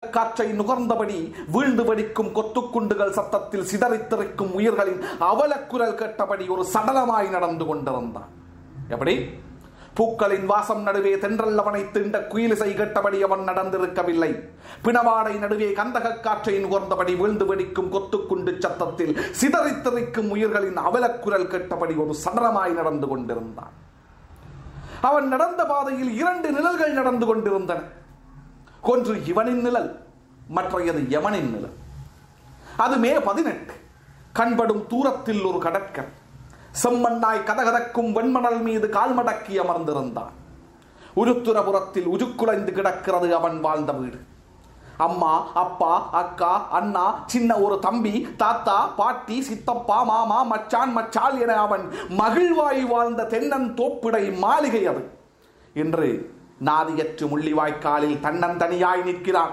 காற்றை நுகர்ந்தபடி வீழ்ந்து வெடிக்கும் கொத்துக்குண்டுகள் சத்தத்தில் சிதறித்திருக்கும் உயிர்களின் அவலக்குரல் கேட்டபடி ஒரு சடலமாய் நடந்து கொண்டிருந்தான் எப்படி பூக்களின் வாசம் நடுவே தென்றல் அவனை திண்ட குயிலிசை கேட்டபடி அவன் நடந்திருக்கவில்லை பிணவாடை நடுவே கந்தக காற்றை நுகர்ந்தபடி வீழ்ந்து வெடிக்கும் கொத்துக்குண்டு சத்தத்தில் சிதறித்திருக்கும் உயிர்களின் அவலக்குரல் கேட்டபடி ஒரு சடலமாய் நடந்து கொண்டிருந்தான் அவன் நடந்த பாதையில் இரண்டு நிழல்கள் நடந்து கொண்டிருந்தன ஒன்று இவனின் நிழல் மற்றையது யமனின் நிழல் அது மே பதினெட்டு கண்படும் தூரத்தில் ஒரு கடற்கரை செம்மண்ணாய் கதகதக்கும் வெண்மணல் மீது கால்மடக்கி அமர்ந்திருந்தான் உருத்துரபுரத்தில் உருக்குலைந்து கிடக்கிறது அவன் வாழ்ந்த வீடு அம்மா அப்பா அக்கா அண்ணா சின்ன ஒரு தம்பி தாத்தா பாட்டி சித்தப்பா மாமா மச்சான் மச்சால் என அவன் மகிழ்வாய் வாழ்ந்த தென்னன் தோப்பிடை மாளிகை அது இன்று நாதியற்று முள்ளிவாய்க்காலில் தன்னந்தனியாய் நிற்கிறான்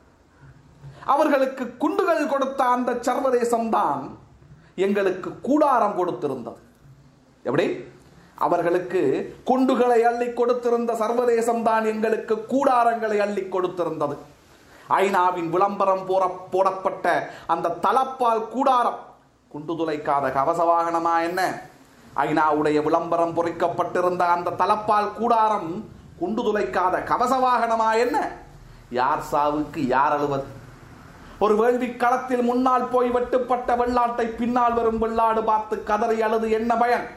அவர்களுக்கு குண்டுகள் கொடுத்த அந்த சர்வதேசம்தான் எங்களுக்கு கூடாரம் கொடுத்திருந்தது எப்படி அவர்களுக்கு குண்டுகளை அள்ளி கொடுத்திருந்த சர்வதேசம் தான் எங்களுக்கு கூடாரங்களை அள்ளி கொடுத்திருந்தது ஐநாவின் விளம்பரம் போற போடப்பட்ட அந்த தலப்பால் கூடாரம் குண்டு துளைக்காத கவச வாகனமா என்ன ஐநாவுடைய விளம்பரம் பொறிக்கப்பட்டிருந்த அந்த தலப்பால் கூடாரம் குண்டு துளைக்காத கவச வாகனமா என்ன யார் சாவுக்கு யார் அழுவது ஒரு வேள்வி களத்தில் முன்னால் போய் வெட்டுப்பட்ட வெள்ளாட்டை பின்னால் வரும் வெள்ளாடு பார்த்து கதறி அழுது என்ன பயன்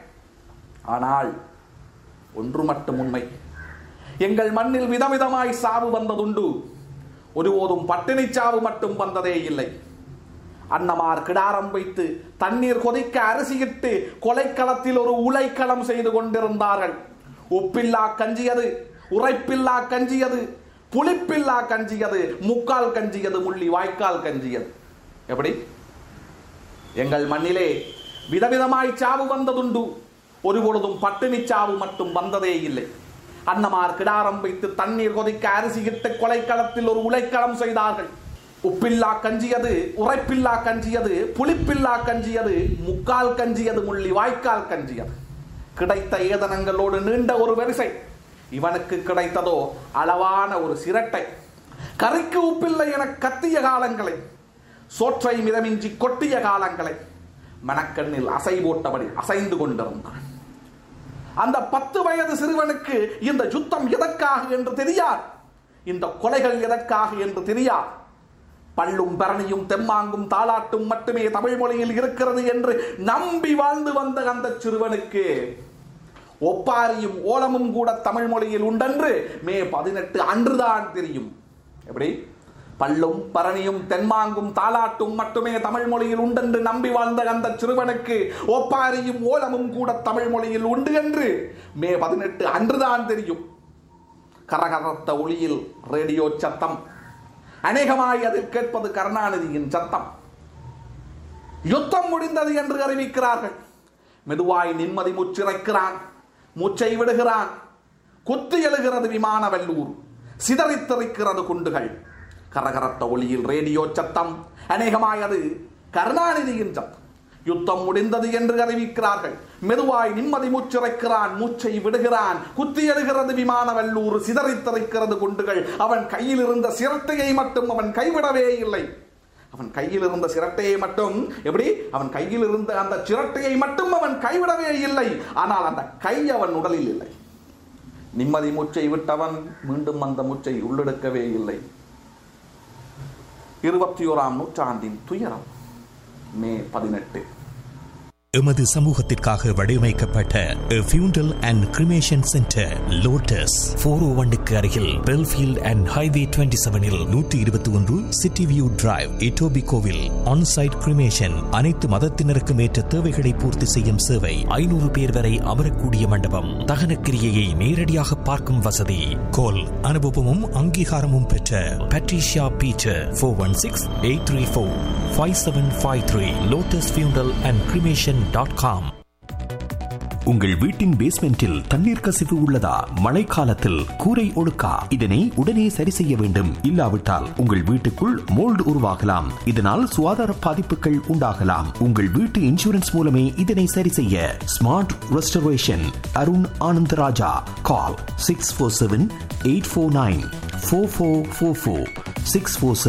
ஆனால் ஒன்று மட்டும் உண்மை எங்கள் மண்ணில் விதவிதமாய் சாவு வந்ததுண்டு ஒருபோதும் பட்டினி சாவு மட்டும் வந்ததே இல்லை அன்னமார் கிடாரம் வைத்து தண்ணீர் கொதிக்க அரிசியிட்டு கொலைக்களத்தில் ஒரு உலைக்களம் செய்து கொண்டிருந்தார்கள் உப்பில்லா கஞ்சியது உரைப்பில்லா கஞ்சியது புளிப்பில்லா கஞ்சியது முக்கால் கஞ்சியது முள்ளி வாய்க்கால் கஞ்சியது எப்படி எங்கள் மண்ணிலே விதவிதமாய் சாவு வந்ததுண்டு ஒருபொழுதும் பட்டினி சாவு மட்டும் வந்ததே இல்லை அன்னமார் கிடாரம் வைத்து தண்ணீர் கொதிக்க அரிசியிட்டு கொலைக்களத்தில் ஒரு உலைக்களம் செய்தார்கள் உப்பில்லா கஞ்சியது உரைப்பில்லா கஞ்சியது புளிப்பில்லா கஞ்சியது முக்கால் கஞ்சியது முள்ளி வாய்க்கால் கஞ்சியது கிடைத்த ஏதனங்களோடு நீண்ட ஒரு வரிசை இவனுக்கு கிடைத்ததோ அளவான ஒரு சிரட்டை கறிக்கு உப்பில்லை என கத்திய காலங்களை சோற்றை மிதமின்றி கொட்டிய காலங்களை மனக்கண்ணில் அசை போட்டபடி அசைந்து கொண்டிருந்தான் அந்த பத்து வயது சிறுவனுக்கு இந்த யுத்தம் எதற்காக என்று தெரியாது இந்த கொலைகள் எதற்காக என்று தெரியாது பள்ளும் பரணியும் தெம்மாங்கும் தாளாட்டும் மட்டுமே தமிழ் மொழியில் இருக்கிறது என்று நம்பி வாழ்ந்து வந்த அந்த சிறுவனுக்கு ஒப்பாரியும் ஓலமும் கூட தமிழ் மொழியில் உண்டென்று மே பதினெட்டு அன்றுதான் தெரியும் எப்படி பள்ளும் பரணியும் தென்மாங்கும் தாளாட்டும் மட்டுமே தமிழ் மொழியில் உண்டென்று நம்பி வாழ்ந்த அந்த சிறுவனுக்கு ஒப்பாரியும் ஓலமும் கூட தமிழ் மொழியில் உண்டு என்று மே பதினெட்டு அன்றுதான் தெரியும் கரகரத்த ஒளியில் ரேடியோ சத்தம் அநேகமாய் அதில் கேட்பது கருணாநிதியின் சத்தம் யுத்தம் முடிந்தது என்று அறிவிக்கிறார்கள் மெதுவாய் நிம்மதி மூச்சிறைக்கிறான் மூச்சை விடுகிறான் குத்து எழுகிறது விமான வல்லூர் சிதறித்தறிக்கிறது குண்டுகள் கரகரத்த ஒளியில் ரேடியோ சத்தம் அநேகமாய் அது கருணாநிதியின் சத்தம் யுத்தம் முடிந்தது என்று அறிவிக்கிறார்கள் மெதுவாய் நிம்மதி மூச்சிறைக்கிறான் மூச்சை விடுகிறான் குத்தி எழுகிறது விமான வல்லூர் சிதறித்தறிக்கிறது குண்டுகள் அவன் கையில் இருந்த சிரட்டையை மட்டும் அவன் கைவிடவே இல்லை அவன் கையில் இருந்த சிரட்டையை மட்டும் எப்படி அவன் கையில் இருந்த அந்த சிரட்டையை மட்டும் அவன் கைவிடவே இல்லை ஆனால் அந்த கை அவன் உடலில் இல்லை நிம்மதி மூச்சை விட்டவன் மீண்டும் அந்த மூச்சை உள்ளெடுக்கவே இல்லை இருபத்தி ஓராம் நூற்றாண்டின் துயரம் மே பதினெட்டு எமது சமூகத்திற்காக வடிவமைக்கப்பட்ட funeral and cremation centre Lotus four o ஒன்னுக்கு அருகில் பெல்ஃபீல்ட் அண்ட் ஹைவே டுவெண்ட்டி செவனில் நூற்றி இருபத்தி ஒன்று சிட்டி வியூ டிரைவ் இட்டோபி கோவில் ஆன்சைட் கிரிமேஷன் அனைத்து மதத்தினருக்கும் ஏற்ற தேவைகளை பூர்த்தி செய்யும் சேவை ஐநூறு பேர் வரை அமரக்கூடிய மண்டபம் தகனக்கிரியையை நேரடியாக பார்க்கும் வசதி கோல் அனுபவமும் அங்கீகாரமும் பெற்ற Patricia Beecher four one six eight three four five seven five three Lotus funeral and cremation dot com உங்கள் வீட்டின் பேஸ்மெண்டில் தண்ணீர் கசிவு உள்ளதா மழைக்காலத்தில் கூரை ஒழுக்கா இதனை உடனே சரி செய்ய வேண்டும் இல்லாவிட்டால் உங்கள் வீட்டுக்குள் மோல்டு உருவாகலாம் இதனால் சுகாதார பாதிப்புகள் உண்டாகலாம் உங்கள் வீட்டு இன்சூரன்ஸ் மூலமே இதனை சரி செய்ய smart restoration Arun Anandaraja call six four seven eight four nine four four four four six four